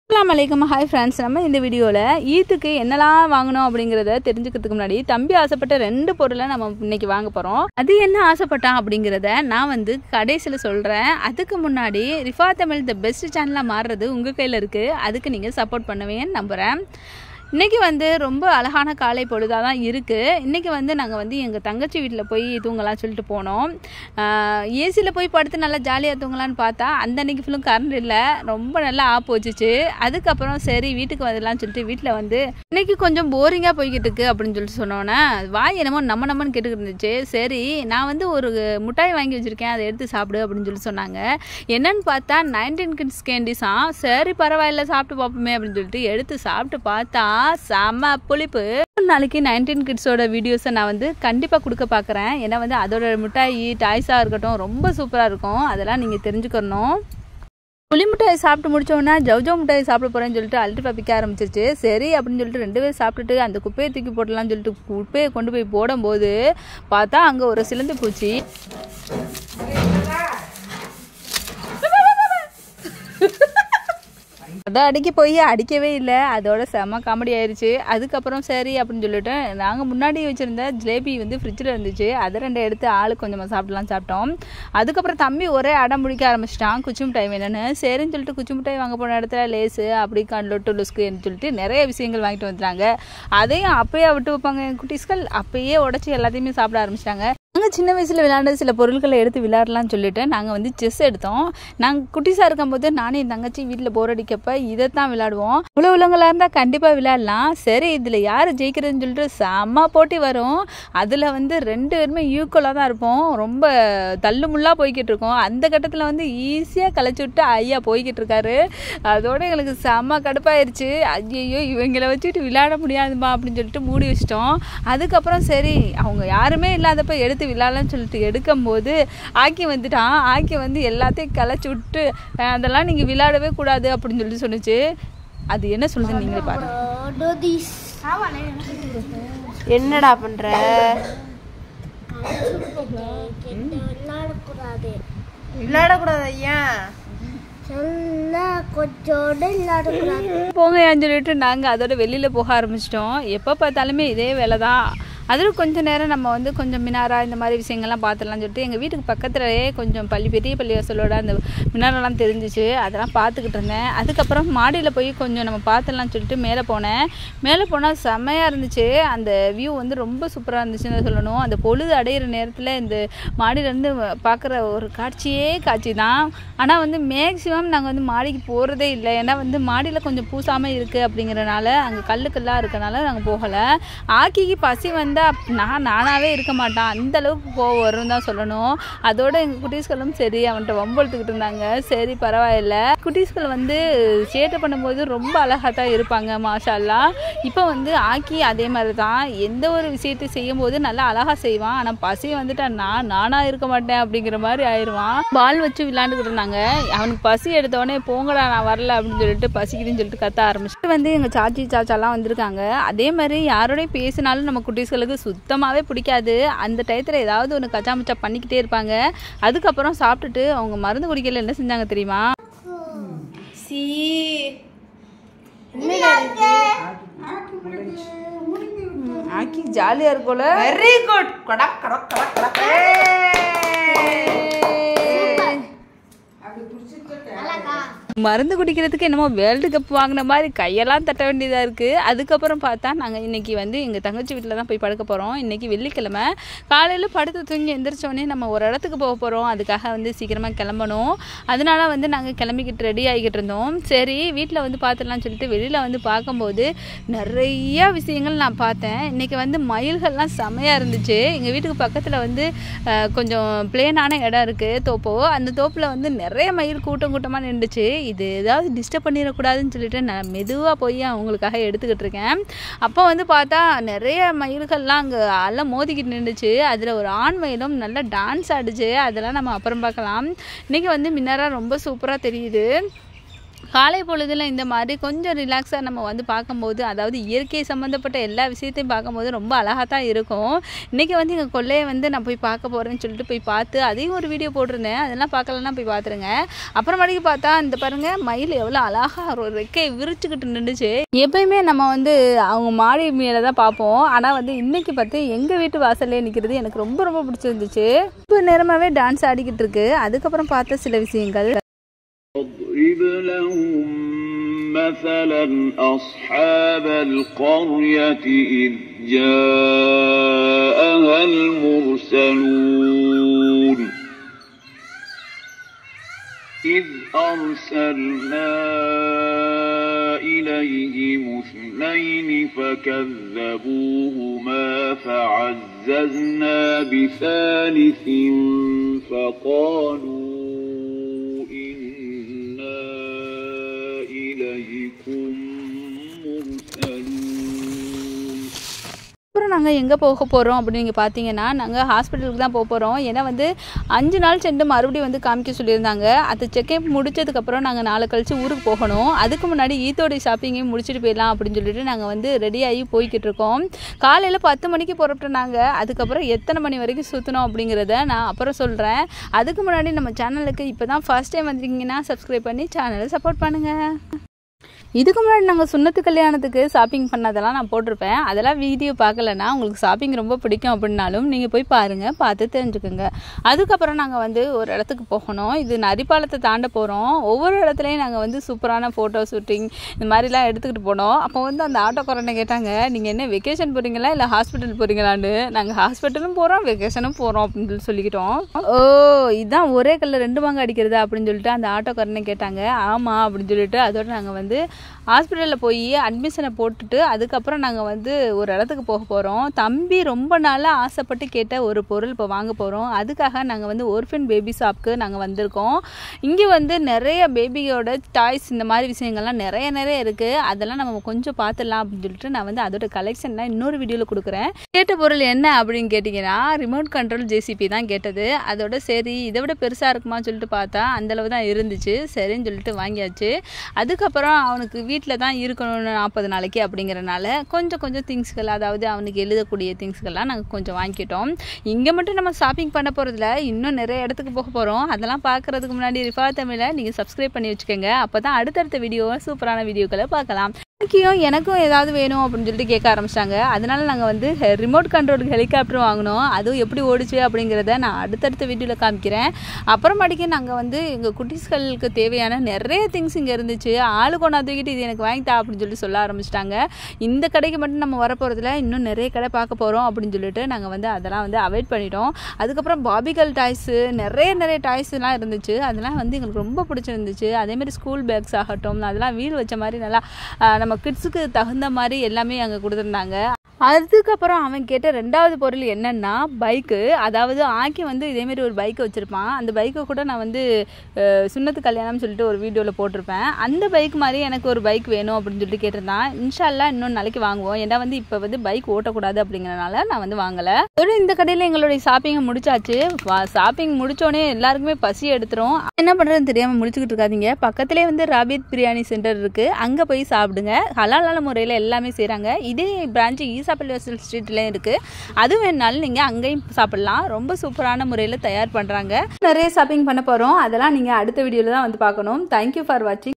அஸ்லாம் வலைக்கம் hi friends நம்ம இந்த வீடியோவில் ஈத்துக்கு என்னெல்லாம் வாங்கணும் அப்படிங்கிறத தெரிஞ்சுக்கிறதுக்கு முன்னாடி தம்பி ஆசைப்பட்ட ரெண்டு பொருளை நம்ம இன்னைக்கு வாங்க போகிறோம் அது என்ன ஆசைப்பட்டான் அப்படிங்கிறத நான் வந்து கடைசியில் சொல்கிறேன் அதுக்கு முன்னாடி ரிஃபா தமிழ் த பெஸ்ட் சேனலாக மாறுறது உங்கள் கையில் இருக்குது அதுக்கு நீங்கள் சப்போர்ட் பண்ணுவேன்னு நம்புகிறேன் இன்றைக்கி வந்து ரொம்ப அழகான காலை பொழுதாக தான் இருக்குது இன்றைக்கி வந்து நாங்கள் வந்து எங்கள் தங்கச்சி வீட்டில் போய் தூங்கலாம்னு சொல்லிட்டு போனோம் ஏசியில் போய் படுத்து நல்லா ஜாலியாக தூங்கலான்னு பார்த்தா அந்த அன்னைக்கு ஃபுல்லும் கரண்ட் இல்லை ரொம்ப நல்லா ஆப் வச்சுச்சு அதுக்கப்புறம் சரி வீட்டுக்கு வந்துடலாம்னு சொல்லிட்டு வீட்டில் வந்து இன்னைக்கு கொஞ்சம் போரிங்காக போய்கிட்டு இருக்கு அப்படின்னு சொல்லிட்டு சொன்னோன்னே வாய் என்னமோ நம்ம நம்மன்னு கேட்டுக்கிட்டு இருந்துச்சு சரி நான் வந்து ஒரு முட்டாய் வாங்கி வச்சுருக்கேன் அதை எடுத்து சாப்பிடு அப்படின்னு சொல்லி சொன்னாங்க என்னன்னு பார்த்தா நைன்டீன் கிட்ஸ் கேண்டிஸா சரி பரவாயில்ல சாப்பிட்டு பார்ப்போமே அப்படின்னு சொல்லிட்டு எடுத்து சாப்பிட்டு பார்த்தா செம்ம புளிப்பு நாளைக்கு நைன்டீன் கிட்ஸோட வீடியோஸை நான் வந்து கண்டிப்பாக கொடுக்க பார்க்குறேன் ஏன்னா வந்து அதோட மிட்டாய் டாய்ஸாக இருக்கட்டும் ரொம்ப சூப்பராக இருக்கும் அதெல்லாம் நீங்கள் தெரிஞ்சுக்கணும் புளி மிட்டாய் சாப்பிட்டு முடிச்சோன்னா ஜவ்ஜோ மிட்டாய் சாப்பிட போகிறேன்னு சொல்லிட்டு அல்ட்டு பப்பிக்க ஆரம்பிச்சிருச்சு சரி அப்படின்னு சொல்லிட்டு ரெண்டு பேரும் சாப்பிட்டுட்டு அந்த குப்பையை தூக்கி போடலாம்னு சொல்லிட்டு குப்பையை கொண்டு போய் போடும்போது பார்த்தா அங்கே ஒரு சிலந்து பூச்சி அதை அடிக்க போய் அடிக்கவே இல்லை அதோட செம காமெடி ஆயிடுச்சு அதுக்கப்புறம் சரி அப்படின்னு சொல்லிட்டு நாங்கள் முன்னாடி வச்சுருந்த ஜிலேபி வந்து ஃப்ரிட்ஜில் இருந்துச்சு அதை ரெண்டு எடுத்து ஆளுக்கு கொஞ்சமாக சாப்பிடலாம் சாப்பிட்டோம் அதுக்கப்புறம் தம்பி ஒரே அடம் முடிக்க ஆரம்பிச்சிட்டான் குச்சி மிட்டாய் வேணும்னு சரின்னு சொல்லிட்டு குச்சி மிட்டாய் வாங்க போன இடத்துல லேஸு அப்படி லொட்டு லுஸ்க்குன்னு சொல்லிட்டு நிறைய விஷயங்கள் வாங்கிட்டு வந்துட்டாங்க அதையும் அப்பயே விட்டு வைப்பாங்க என் குட்டீஸ்கள் அப்பயே உடச்சி எல்லாத்தையுமே சாப்பிட ஆரம்பிச்சிட்டாங்க நாங்கள் சின்ன வயசில் விளையாண்ட சில பொருட்களை எடுத்து விளையாடலாம்னு சொல்லிட்டு நாங்கள் வந்து செஸ் எடுத்தோம் நாங்கள் குட்டிஸாக இருக்கும்போது நானும் என் தங்கச்சி வீட்டில் போர் அடிக்கப்ப இதை தான் விளையாடுவோம் இவ்வளோ உள்ளவங்களாக இருந்தால் கண்டிப்பாக விளையாடலாம் சரி இதில் யார் ஜெயிக்கிறதுன்னு சொல்லிட்டு செம்ம போட்டி வரும் அதில் வந்து ரெண்டு பேருமே ஈக்குவலாக தான் இருப்போம் ரொம்ப தள்ளுமுள்ளாக போய்கிட்டு இருக்கோம் அந்த கட்டத்தில் வந்து ஈஸியாக களைச்சி விட்டு ஐயா போய்கிட்டு இருக்காரு அதோட எங்களுக்கு செம்ம கடுப்பாயிருச்சு ஐயோ இவங்களை வச்சுட்டு விளையாட முடியாதுமா அப்படின்னு சொல்லிட்டு மூடி வச்சிட்டோம் அதுக்கப்புறம் சரி அவங்க யாருமே இல்லாதப்ப எடுத்து விளையாடலாம்னு சொல்லிட்டு எடுக்கும்போது ஆக்கி வந்துட்டான் ஆக்கி வந்து எல்லாத்தையும் களைச்சி விட்டு அஹ் அதெல்லாம் நீங்கள் விளையாடவே கூடாது அப்படின்னு சொல்லிட்டு சொன்னுச்சு அது என்ன சொல்லுதுன்னு நீங்களே பாருங்க என்னடா பண்ற விளையாடக்கூடாது விளையாடக்கூடாது ஏன் சொன்னா கொஞ்சோடு விளையாடக்கூடாது போங்கன்னு சொல்லிட்டு நாங்கள் அதோட வெளியில் போக ஆரம்பிச்சிட்டோம் எப்போ பார்த்தாலுமே இதே வேலை தான் அதில் கொஞ்சம் நேரம் நம்ம வந்து கொஞ்சம் மினாரா இந்த மாதிரி விஷயங்கள்லாம் பார்த்துடலாம்னு சொல்லிட்டு எங்கள் வீட்டுக்கு பக்கத்துலேயே கொஞ்சம் பள்ளி பெரிய பள்ளிவாசலோட அந்த மினாரெல்லாம் தெரிஞ்சிச்சு அதெல்லாம் பார்த்துக்கிட்டு இருந்தேன் அதுக்கப்புறம் மாடியில் போய் கொஞ்சம் நம்ம பார்த்துடலாம்னு சொல்லிட்டு மேலே போனேன் மேலே போனால் செம்மையாக இருந்துச்சு அந்த வியூ வந்து ரொம்ப சூப்பராக இருந்துச்சுன்னு சொல்லணும் அந்த பொழுது அடையிற நேரத்தில் இந்த மாடியிலேருந்து பார்க்குற ஒரு காட்சியே காட்சி தான் ஆனால் வந்து மேக்ஸிமம் நாங்கள் வந்து மாடிக்கு போகிறதே இல்லை ஏன்னா வந்து மாடியில் கொஞ்சம் பூசாமல் இருக்குது அப்படிங்கிறனால அங்கே கல்லுக்கெல்லாம் இருக்கனால நாங்கள் போகலை ஆக்கிக்கு பசி வந்தால் நான் நானாகவே இருக்க மாட்டான் அந்த அளவுக்கு கோவம் வரும் தான் சொல்லணும் அதோட எங்கள் குட்டீஸ்களும் சரி அவன்கிட்ட வம்பெடுத்துக்கிட்டு இருந்தாங்க சரி பரவாயில்ல குட்டீஸ்கள் வந்து சேட்டை பண்ணும்போது ரொம்ப அழகாக தான் இருப்பாங்க மாஷால்லா இப்போ வந்து ஆக்கி அதே மாதிரி தான் எந்த ஒரு விஷயத்தை செய்யும் போது நல்லா அழகாக செய்வான் ஆனால் பசி வந்துட்டா நான் நானாக இருக்க மாட்டேன் அப்படிங்கிற மாதிரி ஆயிடுவான் பால் வச்சு விளையாண்டுக்கிட்டு இருந்தாங்க அவனுக்கு பசி எடுத்த உடனே போங்கடா நான் வரல அப்படின்னு சொல்லிட்டு பசிக்குதுன்னு சொல்லிட்டு கத்த ஆரம்பிச்சுட்டு வந்து எங்கள் சாச்சி சாச்சாலாம் வந்திருக்காங்க அதே மாதிரி யாரோடய பேசினாலும் நம்ம குட்டீஸ்களுக்கு சுத்தமாகவே பிடிக்காது அந்த டயத்தில் ஏதாவது ஒன்று கச்சாமச்சா பண்ணிக்கிட்டே இருப்பாங்க அதுக்கப்புறம் சாப்பிட்டுட்டு அவங்க மருந்து குடிக்கல என்ன செஞ்சாங்க தெரியுமா சி ஆக்கி ஜாலியாக இருக்கும்ல வெரி குட் கடக் கடக் கடக் கடக் மருந்து குடிக்கிறதுக்கு என்னமோ வேர்ல்டு கப் வாங்கின மாதிரி கையெல்லாம் தட்ட வேண்டியதாக இருக்குது அதுக்கப்புறம் பார்த்தா நாங்கள் இன்றைக்கி வந்து எங்கள் தங்கச்சி வீட்டில் தான் போய் படுக்க போகிறோம் இன்றைக்கி வெள்ளிக்கிழமை காலையில் படுத்து தூங்கி எந்திரிச்சோடனே நம்ம ஒரு இடத்துக்கு போக போகிறோம் அதுக்காக வந்து சீக்கிரமாக கிளம்பணும் அதனால வந்து நாங்கள் கிளம்பிக்கிட்டு ரெடி ஆகிக்கிட்டு இருந்தோம் சரி வீட்டில் வந்து பார்த்துடலாம்னு சொல்லிட்டு வெளியில் வந்து பார்க்கும்போது நிறைய விஷயங்கள் நான் பார்த்தேன் இன்றைக்கி வந்து மயில்கள்லாம் செமையாக இருந்துச்சு எங்கள் வீட்டுக்கு பக்கத்தில் வந்து அஹ், கொஞ்சம் பிளேனான இடம் இருக்குது தோப்போ அந்த தோப்பில் வந்து நிறைய மயில் கூட்டம் கூட்டமாக நின்றுச்சு இது ஏதாவது டிஸ்டர்ப் பண்ணிடக்கூடாதுன்னு சொல்லிட்டு நான் மெதுவாக போய் அவங்களுக்காக எடுத்துக்கிட்டு இருக்கேன் அப்போ வந்து பார்த்தா நிறைய மயில்கள்லாம் அங்கே எல்லாம் மோதிக்கிட்டு நின்றுச்சு அதில் ஒரு ஆண் மயிலும் நல்லா டான்ஸ் ஆடுச்சு அதெல்லாம் நம்ம அப்புறம் பார்க்கலாம் இன்றைக்கி வந்து மின்னரா ரொம்ப சூப்பராக தெரியுது காலை பொழுதுல இந்த மாதிரி கொஞ்சம் ரிலாக்ஸாக நம்ம வந்து பார்க்கும்போது அதாவது இயற்கை சம்மந்தப்பட்ட எல்லா விஷயத்தையும் பார்க்கும்போது ரொம்ப அழகாக தான் இருக்கும் இன்றைக்கி வந்து எங்கள் கொள்ளையை வந்து நான் போய் பார்க்க போகிறேன்னு சொல்லிட்டு போய் பார்த்து அதையும் ஒரு வீடியோ போட்டிருந்தேன் அதெல்லாம் பார்க்கலன்னா போய் பார்த்துருங்க அப்புறமேட்டுக்கு பார்த்தா இந்த பாருங்க மயில் எவ்வளோ அழகாக ஒரு ரெக்கையை விரிச்சுக்கிட்டு நின்றுச்சு எப்பயுமே நம்ம வந்து அவங்க மாடி மேலே தான் பார்ப்போம் ஆனால் வந்து இன்னைக்கு பார்த்து எங்கள் வீட்டு வாசல்லே நிற்கிறது எனக்கு ரொம்ப ரொம்ப பிடிச்சிருந்துச்சு இப்போ நேரமாகவே டான்ஸ் ஆடிக்கிட்டு இருக்கு அதுக்கப்புறம் பார்த்த சில விஷயங்கள் واضرب لهم مثلا أصحاب القرية إذ جاءها المرسلون إذ أرسلنا إليهم اثنين فكذبوهما فعززنا بثالث فقالوا إنا إليكم مرسلون அப்புறம் நாங்கள் எங்கே போக போகிறோம் அப்படின்னு நீங்கள் பார்த்தீங்கன்னா நாங்கள் ஹாஸ்பிட்டலுக்கு தான் போக போகிறோம் ஏன்னா வந்து அஞ்சு நாள் சென்று மறுபடியும் வந்து காமிக்க சொல்லியிருந்தாங்க அது செக்அப் முடிச்சதுக்கப்புறம் நாங்கள் நாளை கழிச்சு ஊருக்கு போகணும் அதுக்கு முன்னாடி ஈத்தோடைய ஷாப்பிங்கையும் முடிச்சுட்டு போயிடலாம் அப்படின்னு சொல்லிட்டு நாங்கள் வந்து ரெடியாகி போய்கிட்டு இருக்கோம் காலையில் பத்து மணிக்கு புறப்பட்டோம் நாங்கள் அதுக்கப்புறம் எத்தனை மணி வரைக்கும் சுற்றணும் அப்படிங்கிறத நான் அப்புறம் சொல்கிறேன் அதுக்கு முன்னாடி நம்ம சேனலுக்கு இப்போ தான் ஃபர்ஸ்ட் டைம் வந்திருக்கீங்கன்னா சப்ஸ்கிரைப் பண்ணி சேனலை சப்போர்ட் பண்ணுங்கள் இதுக்கு முன்னாடி நாங்கள் சுண்ணத்து கல்யாணத்துக்கு ஷாப்பிங் பண்ணதெல்லாம் நான் போட்டிருப்பேன் அதெல்லாம் வீடியோ பார்க்கலன்னா உங்களுக்கு ஷாப்பிங் ரொம்ப பிடிக்கும் அப்படின்னாலும் நீங்கள் போய் பாருங்கள் பார்த்து தெரிஞ்சுக்கோங்க அதுக்கப்புறம் நாங்கள் வந்து ஒரு இடத்துக்கு போகணும் இது நரிப்பாலத்தை தாண்ட போகிறோம் ஒவ்வொரு இடத்துலையும் நாங்கள் வந்து சூப்பரான ஃபோட்டோ ஷூட்டிங் இந்த மாதிரிலாம் எடுத்துக்கிட்டு போனோம் அப்போ வந்து அந்த ஆட்டோக்காரனை கேட்டாங்க நீங்கள் என்ன வெக்கேஷன் போகிறீங்களா இல்லை ஹாஸ்பிட்டல் போகிறீங்களான்னு நாங்கள் ஹாஸ்பிட்டலும் போகிறோம் வெக்கேஷனும் போகிறோம் அப்படின்னு சொல்லி சொல்லிக்கிட்டோம் ஓ இதுதான் ஒரே கல்லில் ரெண்டு வாங்க அடிக்கிறது அப்படின்னு சொல்லிட்டு அந்த ஆட்டோக்காரனை கேட்டாங்க ஆமாம் அப்படின்னு சொல்லிட்டு அதோட நாங்கள் வந்து ஹாஸ்பிட்டலில் போய் அட்மிஷனை போட்டுட்டு அதுக்கப்புறம் நாங்கள் வந்து ஒரு இடத்துக்கு போக போகிறோம் தம்பி ரொம்ப நாளாக ஆசைப்பட்டு கேட்ட ஒரு பொருள் இப்போ வாங்க போகிறோம் அதுக்காக நாங்கள் வந்து ஒர்ஃபன் பேபி ஷாப்க்கு நாங்கள் வந்திருக்கோம் இங்கே வந்து நிறைய பேபியோட டாய்ஸ் இந்த மாதிரி விஷயங்கள்லாம் நிறைய நிறைய இருக்குது அதெல்லாம் நம்ம கொஞ்சம் பார்த்துடலாம் அப்படின்னு சொல்லிட்டு நான் வந்து அதோட கலெக்ஷன்லாம் இன்னொரு வீடியோவில் கொடுக்குறேன் கேட்ட பொருள் என்ன அப்படின்னு கேட்டிங்கன்னா ரிமோட் கண்ட்ரோல் ஜேசிபி தான் கேட்டது அதோட சரி இதை விட பெருசாக இருக்குமான்னு சொல்லிட்டு பார்த்தா அந்தளவு தான் இருந்துச்சு சரின்னு சொல்லிட்டு வாங்கியாச்சு அதுக்கப்புறம் அவனுக்கு வீட்டில் தான் இருக்கணும் நாற்பது நாளைக்கு அப்படிங்கிறனால கொஞ்சம் கொஞ்சம் திங்ஸ்கள் அதாவது அவனுக்கு எழுதக்கூடிய திங்ஸ்கள்லாம் நாங்கள் கொஞ்சம் வாங்கிக்கிட்டோம் இங்கே மட்டும் நம்ம ஷாப்பிங் பண்ண போகிறதுல இன்னும் நிறைய இடத்துக்கு போக போகிறோம் அதெல்லாம் பார்க்குறதுக்கு முன்னாடி ரிஃபா தமிழை நீங்கள் சப்ஸ்கிரைப் பண்ணி வச்சுக்கோங்க அப்போ தான் அடுத்தடுத்த வீடியோ சூப்பரான வீடியோக்களை பார்க்கலாம் எனக்கும் எனக்கும் ஏதாவது வேணும் அப்படின்னு சொல்லிட்டு கேட்க ஆரம்பிச்சிட்டாங்க அதனால நாங்கள் வந்து ரிமோட் கண்ட்ரோல் ஹெலிகாப்டர் வாங்கினோம் அதுவும் எப்படி ஓடிச்சு அப்படிங்கிறத நான் அடுத்தடுத்த வீடியோவில் காமிக்கிறேன் அப்புறமாட்டிக்கு நாங்கள் வந்து எங்கள் குட்டீஸ்களுக்கு தேவையான நிறைய திங்ஸ் இங்கே இருந்துச்சு ஆளு கொண்டா தூக்கிட்டு இது எனக்கு வாங்கித்தா அப்படின்னு சொல்லி சொல்ல ஆரம்பிச்சிட்டாங்க இந்த கடைக்கு மட்டும் நம்ம வரப்போகிறதுல இன்னும் நிறைய கடை பார்க்க போகிறோம் அப்படின்னு சொல்லிட்டு நாங்கள் வந்து அதெல்லாம் வந்து அவாய்ட் பண்ணிட்டோம் அதுக்கப்புறம் பாபிகல் டாய்ஸு நிறைய நிறைய டாய்ஸ்லாம் இருந்துச்சு அதெல்லாம் வந்து எங்களுக்கு ரொம்ப பிடிச்சிருந்துச்சு அதேமாதிரி ஸ்கூல் பேக்ஸ் ஆகட்டும் அதெல்லாம் வீல் வச்ச மாதிரி நல்லா ஆஹ், நம்ம கிட்ஸுக்கு தகுந்த மாதிரி எல்லாமே அங்கே கொடுத்துருந்தாங்க அதுக்கப்புறம் அவன் கேட்ட ரெண்டாவது பொருள் என்னன்னா பைக்கு அதாவது ஆக்கி வந்து இதேமாரி ஒரு பைக்கை வச்சுருப்பான் அந்த பைக்கை கூட நான் வந்து அஹ், சுண்ணத்து கல்யாணம்னு சொல்லிட்டு ஒரு வீடியோவில் போட்டிருப்பேன் அந்த பைக் மாதிரி எனக்கு ஒரு பைக் வேணும் அப்படின்னு சொல்லிட்டு கேட்டிருந்தான் இன்ஷால்லா இன்னொரு நாளைக்கு வாங்குவோம் ஏன்னா வந்து இப்போ வந்து பைக் ஓட்டக்கூடாது அப்படிங்கிறனால நான் வந்து வாங்கலை ஒரு இந்த கடையில் எங்களுடைய ஷாப்பிங்கை முடிச்சாச்சு ஷாப்பிங் முடிச்சோடனே எல்லாருக்குமே பசி எடுத்துரும் என்ன பண்ணுறதுன்னு தெரியாமல் முடிச்சுக்கிட்டு இருக்காதீங்க பக்கத்துலேயே வந்து ராபியத் பிரியாணி சென்டர் இருக்குது அங்கே போய் சாப்பிடுங்க ஹலாலான முறையில் எல்லாமே செய்கிறாங்க இதே பிரான்ச்சு ஈசாப்பள்ளி வாசல் ஸ்ட்ரீட்லேயும் இருக்குது அது வேணாலும் நீங்கள் அங்கேயும் சாப்பிடலாம் ரொம்ப சூப்பரான முறையில் தயார் பண்ணுறாங்க நிறைய ஷாப்பிங் பண்ண போகிறோம் அதெல்லாம் நீங்கள் அடுத்த வீடியோவில் தான் வந்து பார்க்கணும் தேங்க்யூ ஃபார் வாட்சிங்